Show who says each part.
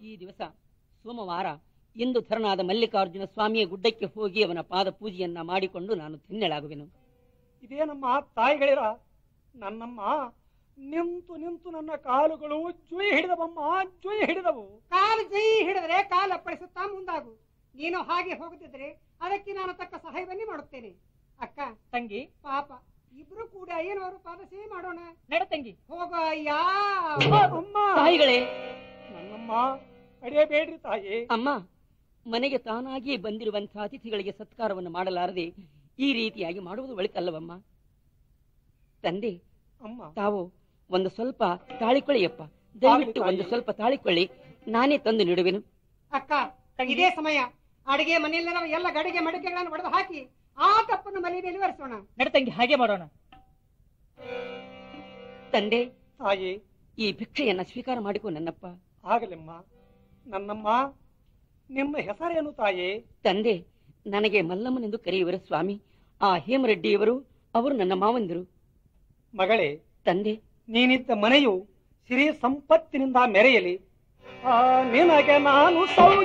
Speaker 1: ಈ ದಿವಸ ಸೋಮವಾರ ಇಂದು ಧರನಾದ ಮಲ್ಲಿಕಾರ್ಜುನ ಸ್ವಾಮಿಯ ಗುಡ್ಡಕ್ಕೆ ಹೋಗಿ ಅವನ ಪಾದ ಪೂಜೆಯನ್ನ ಮಾಡಿಕೊಂಡು ನಾನು ಧನ್ಯಳಾಗುವೆನು
Speaker 2: ಇದೇನಮ್ಮ ತಾಯಿಗಳಿರ ನನ್ನಮ್ಮ ನಿಂತು ನಿಂತು ನನ್ನ ಕಾಲುಗಳು ಜುಯಿ ಹಿಡಿದವಮ್ಮ ಜುಯಿ ಹಿಡಿದವು
Speaker 3: ಕಾಲು ಜೈ ಹಿಡಿದ್ರೆ ಕಾಲು ಅಪ್ಪಳಿಸುತ್ತಾ ಮುಂದಾಗು ನೀನು ಹಾಗೆ ಹೋಗುತ್ತಿದ್ರೆ ಅದಕ್ಕೆ ನಾನು ತಕ್ಕ ಸಹಾಯವನ್ನೇ ಮಾಡುತ್ತೇನೆ ಅಕ್ಕ
Speaker 4: ತಂಗಿ
Speaker 3: ಪಾಪ ಇಬ್ರು ಕೂಡ ಏನವರು ಪಾದಸೇವೆ ಮಾಡೋಣ
Speaker 4: ನಡ ತಂಗಿ
Speaker 3: ಹೋಗೋ ಅಯ್ಯ
Speaker 2: ಅಮ್ಮ
Speaker 1: ತಾಯಿಗಳೇ
Speaker 2: ನನ್ನಮ್ಮ ಅಡಿಯಬೇಡ್ರಿ ತಾಯಿ
Speaker 1: ಅಮ್ಮ ಮನೆಗೆ ತಾನಾಗಿಯೇ ಬಂದಿರುವಂತಹ ಅತಿಥಿಗಳಿಗೆ ಸತ್ಕಾರವನ್ನು ಮಾಡಲಾರದೆ ಈ ರೀತಿಯಾಗಿ ಮಾಡುವುದು ಒಳಿತಲ್ಲವಮ್ಮ ತಂದೆ
Speaker 2: ಅಮ್ಮ
Speaker 1: ತಾವು ಒಂದು ಸ್ವಲ್ಪ ತಾಳಿಕೊಳ್ಳಿಯಪ್ಪ ದಯವಿಟ್ಟು
Speaker 2: ತಾಯಿ.
Speaker 1: ಒಂದು ಸ್ವಲ್ಪ ತಾಳಿಕೊಳ್ಳಿ ನಾನೇ ತಂದು ನೀಡುವೆನು
Speaker 3: ಅಕ್ಕ ಇದೇ ಸಮಯ ಅಡಿಗೆ ಮನೆಯಲ್ಲಿರುವ ಎಲ್ಲ ಗಡಿಗೆ ಮಡಿಕೆಗಳನ್ನು ಒಡೆದು ಹಾಕಿ ಆ ತಪ್ಪನ್ನು ಮನೆ ಮೇಲೆ ಒರೆಸೋಣ
Speaker 4: ನಡ ತಂಗಿ ಹಾಗೆ ಮಾಡೋಣ
Speaker 1: ತಂದೆ
Speaker 2: ತಾಯಿ
Speaker 1: ಈ ಭಿಕ್ಷೆಯನ್ನ ಸ್ವೀಕಾರ ಮಾಡಿಕೊ ನನ್ನಪ್ಪ
Speaker 2: ಆಗಲಿಮ್ಮ ನನ್ನಮ್ಮ ನಿಮ್ಮ ಹೆಸರೇನು ತಾಯಿ
Speaker 1: ತಂದೆ ನನಗೆ ಮಲ್ಲಮ್ಮನೆಂದು ಕರೆಯುವರು ಸ್ವಾಮಿ ಆ ಹೇಮರೆಡ್ಡಿಯವರು ಅವರು ನನ್ನ ಮಾವಂದಿರು
Speaker 2: ಮಗಳೇ
Speaker 1: ತಂದೆ
Speaker 2: ನೀನಿದ್ದ ಮನೆಯು ಸಿರಿ ಸಂಪತ್ತಿನಿಂದ ಮೆರೆಯಲಿ ಆ ನಿನಗೆ ನಾನು ಸೌ